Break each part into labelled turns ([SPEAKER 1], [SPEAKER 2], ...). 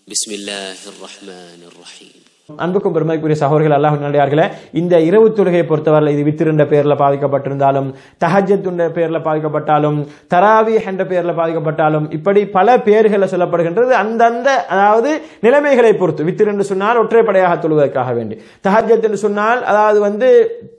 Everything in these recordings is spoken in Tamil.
[SPEAKER 1] بسم الله الرحمن الرحيم
[SPEAKER 2] அன்புக்கும் பெருமைக்குரிய சகோதரர்கள் அல்லாஹ் நல்லடியார்களே இந்த இரவு தொழுகையை பொறுத்தவரை இது வித்திருந்த பெயர்ல பாதிக்கப்பட்டிருந்தாலும் தஹஜத் என்ற பெயர்ல பாதிக்கப்பட்டாலும் தராவி என்ற பெயர்ல பாதிக்கப்பட்டாலும் இப்படி பல பெயர்களை சொல்லப்படுகின்றது அந்தந்த அதாவது நிலைமைகளை பொறுத்து வித்திரு என்று சொன்னால் ஒற்றைப்படையாக தொழுவதற்காக வேண்டி தஹஜத் என்று சொன்னால் அதாவது வந்து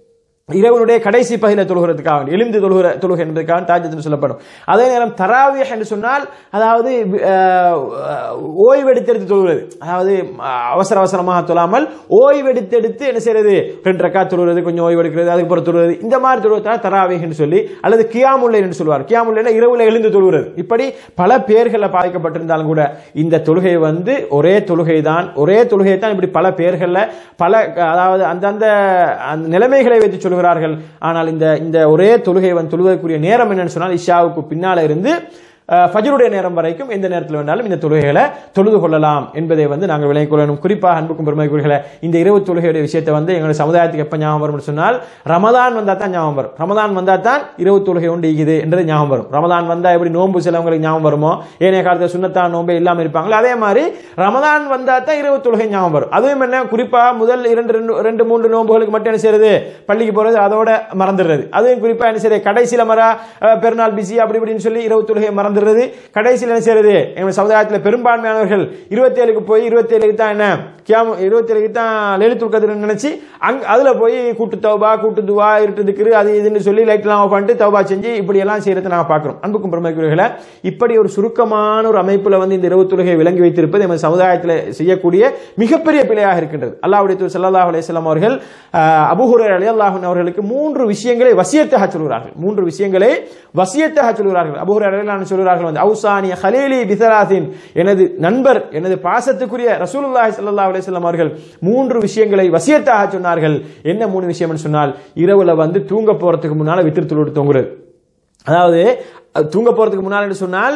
[SPEAKER 2] இரவனுடைய கடைசி பகுதியில் தொழுகிறதுக்காக வேண்டி எழுந்து தொழுகிற தொழுகை என்பதற்காக தாஜத்துன்னு சொல்லப்படும் அதே நேரம் தராவியህ என்று சொன்னால் அதாவது அஹ், ஓய்வெடுத்தெடுத்து தொழுகிறது அதாவது அஹ், அவசர அவசரமாக தொழாமல் ஓய்வெடுத்தெடுத்து என்ன செய்யறது ரெண்டு ரக்கா தொழுகிறது கொஞ்சம் ஓய்வெடுக்கிறது அதுக்கப்புறம் தொழுகிறது இந்த மாதிரி தொழுவதால் தராவிህ என்று சொல்லி அல்லது கியாமுல்லை என்று சொல்வார் கியாமுல்லை இரவுல எழுந்து தொழுகிறது இப்படி பல பேர்களில் பாதிக்கப்பட்டிருந்தாலும் கூட இந்த தொழுகை வந்து ஒரே தொழுகை தான் ஒரே தொழுகை தான் இப்படி பல பேர்களில் பல அதாவது அந்தந்த அந்த நிலைமைகளை வைத்து சொல்கிறார்கள் ஆனால் இந்த இந்த ஒரே தொழுகை வந்து தொழுவதற்குரிய நேரம் என்னன்னு சொன்னால் இஷாவுக்கு பின்னால இருந்து அஹ், ஃபஜ்ருடைய நேரம் வரைக்கும் எந்த நேரத்தில் வேணாலும் இந்த தொழுகைகளை தொழுது கொள்ளலாம் என்பதை வந்து நாங்கள் விளங்கிக் கொள்ளணும் குறிப்பாக அன்புக்கும் பெருமைக்குரியர்களே இந்த இரவு தொழுகையுடைய விஷயத்தை வந்து எங்களுடைய சமுதாயத்துக்கு எப்போ ஞாபகம் வரும்னு சொன்னால் ரமதான் வந்தால் தான் ஞாபகம் வரும் ரமதான் வந்தால் தான் இரவு தொழுகை உண்டு இருக்குது என்றது ஞாபகம் வரும் ரமதான் வந்தால் எப்படி நோன்பு சிலவங்களுக்கு ஞாபகம் வருமோ ஏனைய காலத்தில் சுண்ணத்தான் நோன்பே இல்லாமல் இருப்பாங்களோ அதே மாதிரி ரமதான் வந்தால் தான் இரவு தொழுகை ஞாபகம் வரும் அதுவும் என்ன குறிப்பாக முதல் இரண்டு ரெண்டு ரெண்டு மூன்று நோன்புகளுக்கு மட்டும் என்ன செய்யறது பள்ளிக்கு போகிறது அதோட மறந்துடுறது அதுவும் குறிப்பாக என்ன செய்யறது கடைசியில் மர அஹ், பெருநாள் பிஸி அப்படி இப்படின்னு சொல்லி இரவு தொழுகையை மறந்துடுறது கடைசியில் என்ன செய்யறது எங்கள் சமுதாயத்தில் பெரும்பான்மையானவர்கள் இருபத்தேழுக்கு போய் இருபத்தேழுக்கு தான் என்ன கியாமு இருபத்தேழுக்கு தான் லலித்துல் கதிர்னு நினைச்சு அங்க அதுல போய் கூட்டு தௌபா கூட்டு துவா இருட்டு திக்ரு அது இதுன்னு சொல்லி லைட்லாம் ஆஃப் பண்ணிட்டு தௌபா செஞ்சு இப்படி எல்லாம் செய்யறதை நாங்கள் பார்க்கிறோம் அன்புக்கும் பெருமைக்குரியவர்களே இப்படி ஒரு சுருக்கமான ஒரு அமைப்புல வந்து இந்த இரவு தொழுகை விளங்கி வைத்திருப்பது எமது சமுதாயத்தில் செய்யக்கூடிய மிகப்பெரிய பிழையாக இருக்கின்றது அல்லாஹ்வுடைய தூதர் ஸல்லல்லாஹு அலைஹி வஸல்லம் அவர்கள் அபுஹுரர் அலி அல்லாஹன் அவர்களுக்கு மூன்று விஷயங்களை வசியத்தாக சொல்கிறார்கள் மூன்று விஷயங்களை வசியத்தாக சொல்கிறார்கள் அபுஹுரர் அலி சொல்கிறார்கள் வந்து அவுசானிய ஹலீலி பிசராசின் எனது நண்பர் எனது பாசத்துக்குரிய ரசூலுல்லாஹி ஸல்லல்லாஹு அலைஹி வஸல்லம் அவர்கள் மூன்று விஷயங்களை வசியத்தாக சொன்னார்கள் என்ன மூணு விஷயம்னு சொன்னால் இரவுல வந்து தூங்க போறதுக்கு முன்னால வித்திரு தொழுது தொங்குறது அதாவது அது தூங்க போறதுக்கு முன்னால் என்று சொன்னால்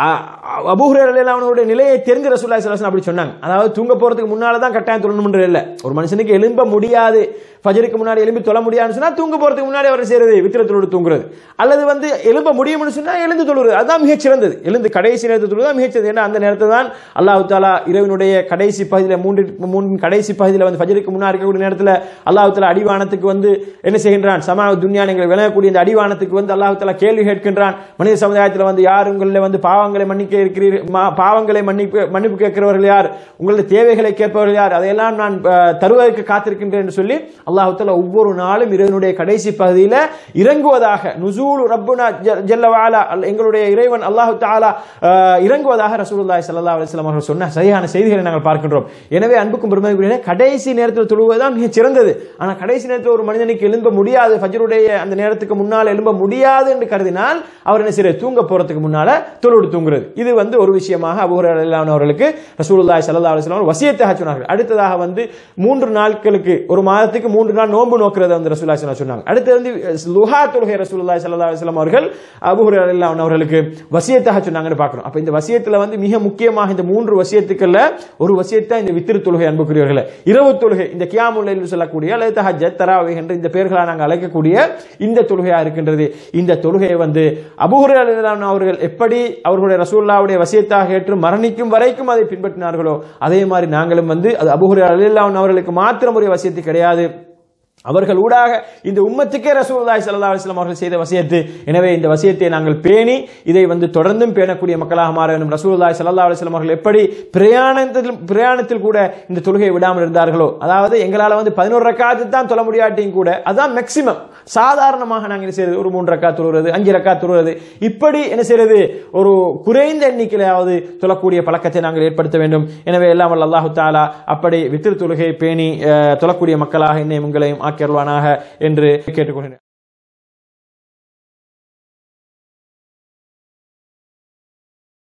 [SPEAKER 2] அபூஹரல் அவனுடைய நிலையை தெரிஞ்ச ரசூல்லா சலாசன் அப்படி சொன்னாங்க அதாவது தூங்க போறதுக்கு முன்னால தான் கட்டாயம் தொழணும்ன்ற இல்லை ஒரு மனுஷனுக்கு எழும்ப முடியாது ஃபஜருக்கு முன்னாடி எழும்பி தொழ முடியாதுன்னு சொன்னா தூங்க போறதுக்கு முன்னாடி அவர் செய்யறது வித்திரத்தோடு தூங்குறது அல்லது வந்து எழும்ப முடியும்னு சொன்னா எழுந்து தொழுகிறது அதுதான் மிகச் சிறந்தது எழுந்து கடைசி நேரத்தில் தொழுவது தான் மிகச் சிறந்தது ஏன்னா அந்த நேரத்தை தான் அல்லாஹ் தாலா இரவினுடைய கடைசி பகுதியில் மூன்று மூன்று கடைசி பகுதியில் வந்து ஃபஜருக்கு முன்னாடி இருக்கக்கூடிய நேரத்தில் அல்லாஹ் தாலா அடிவானத்துக்கு வந்து என்ன செய்கின்றான் சமா துன்யா நீங்கள் விளங்கக்கூடிய இந்த அடிவானத்துக்கு வந்து அல்லாஹ் தாலா கேள்வி கேட்கின்றான் மனித சமுதாயத்தில் வந்து யார் உங்களில் வந்து பாவங்களை மன்னிக்க இருக்கிறீர்கள் மா- பாவங்களை மன்னிப்பு மன்னிப்பு கேட்கிறவர்கள் யார் உங்களது தேவைகளை கேட்பவர்கள் யார் அதையெல்லாம் நான் அஹ், தருவதற்கு காத்திருக்கின்றேன் என்று சொல்லி அல்லாஹ் தாலா ஒவ்வொரு நாளும் இரவனுடைய கடைசி பகுதியில் இறங்குவதாக நுசூல் ரப்புனா ஜ- ஜல்ல வாலா அல்- எங்களுடைய இறைவன் அல்லாஹ் தாலா அஹ், இறங்குவதாக ரசூலுல்லாஹி ஸல்லல்லாஹு அலைஹி வஸல்லம் அவர்கள் சொன்ன சரியான செய்திகளை நாங்கள் பார்க்கின்றோம் எனவே அன்புக்கும் பெருமைக்குரிய கடைசி நேரத்தில் தொழுவதுதான் மிக சிறந்தது ஆனால் கடைசி நேரத்தில் ஒரு மனிதனுக்கு எழும்ப முடியாது ஃபஜ்ருடைய அந்த நேரத்துக்கு முன்னால் எழும்ப முடியாது என்று கருதினால் அவர் என்ன செய்யறது தூங்க போறதுக்கு முன்னால தொழுடு தூங்குறது இது வந்து ஒரு விஷயமாக அபூஹர் அவர்களுக்கு ரசூலுல்லாஹி ஸல்லல்லாஹு அலைஹி வஸல்லம் வசியத்தாக சொன்னார்கள் அடுத்ததாக வந்து மூன்று நாட்களுக்கு ஒரு மாதத்துக்கு மூன்று நாள் நோன்பு நோக்கிறத வந்து ரசூலுல்லாஹி ஸல்லல்லாஹு அலைஹி வஸல்லம் சொன்னாங்க அடுத்து வந்து லுஹா தொழுகை ரசூலுல்லாஹி ஸல்லல்லாஹு அலைஹி வஸல்லம் அவர்கள் அபூஹர் அவர்களுக்கு வசியத்தாக சொன்னாங்கன்னு பார்க்கணும் அப்ப இந்த வசியத்துல வந்து மிக முக்கியமாக இந்த மூன்று வசியத்துக்கள்ல ஒரு வசியத்தா இந்த வித்திரு தொழுகை அன்புக்குரியவர்களே இரவு தொழுகை இந்த கியாமுல் லைல் சொல்லக்கூடிய அல்லது தஹஜ்ஜத் தராவி என்ற இந்த பெயர்களால் நாங்கள் அழைக்கக்கூடிய இந்த தொழுகையா இருக்கின்றது இந்த தொழுகையை வந்து அபூஹர் அவர்கள் எப்படி அவர்களுடைய ரசூல்லாவுடைய வசியத்தாக ஏற்று மரணிக்கும் வரைக்கும் அதை பின்பற்றினார்களோ அதே மாதிரி நாங்களும் வந்து அது அபூஹர் அலில்லான் அவர்களுக்கு மாத்திரம் ஒரு வசியத்து கிடையாது அவர்கள் ஊடாக இந்த உம்மத்துக்கே ரசூலுல்லாஹி ஸல்லல்லாஹு அலைஹி வஸல்லம் அவர்கள் செய்த வசியத்து எனவே இந்த வசியத்தை நாங்கள் பேணி இதை வந்து தொடர்ந்தும் பேணக்கூடிய மக்களாக மாற வேண்டும் ரசூலுல்லாஹி ஸல்லல்லாஹு அலைஹி வஸல்லம் அவர்கள் எப்படி பிரயாணத்தில் பிரயாணத்தில் கூட இந்த தொழுகையை விடாமல் இருந்தார்களோ அதாவது எங்களால் வந்து பதினோரு ரக்காத்து தான் தொழ முடியாட்டியும் கூட அதான் மேக்சிமம் சாதாரணமாக நாங்கள் என்ன செய்யறது ஒரு மூன்று ரக்கா தொழுகிறது அஞ்சு ரக்கா தொழுகிறது இப்படி என்ன செய்யறது ஒரு குறைந்த எண்ணிக்கையிலாவது தொழக்கூடிய பழக்கத்தை நாங்கள் ஏற்படுத்த வேண்டும் எனவே எல்லாம் வல்ல அல்லாஹு தாலா அப்படி வித்திரு தொழுகையை பேணி அஹ், தொழக்கூடிய மக்களாக என்னை உங்களையும் ஆக்கியருவானாக என்று கேட்டுக்கொள்கிறேன்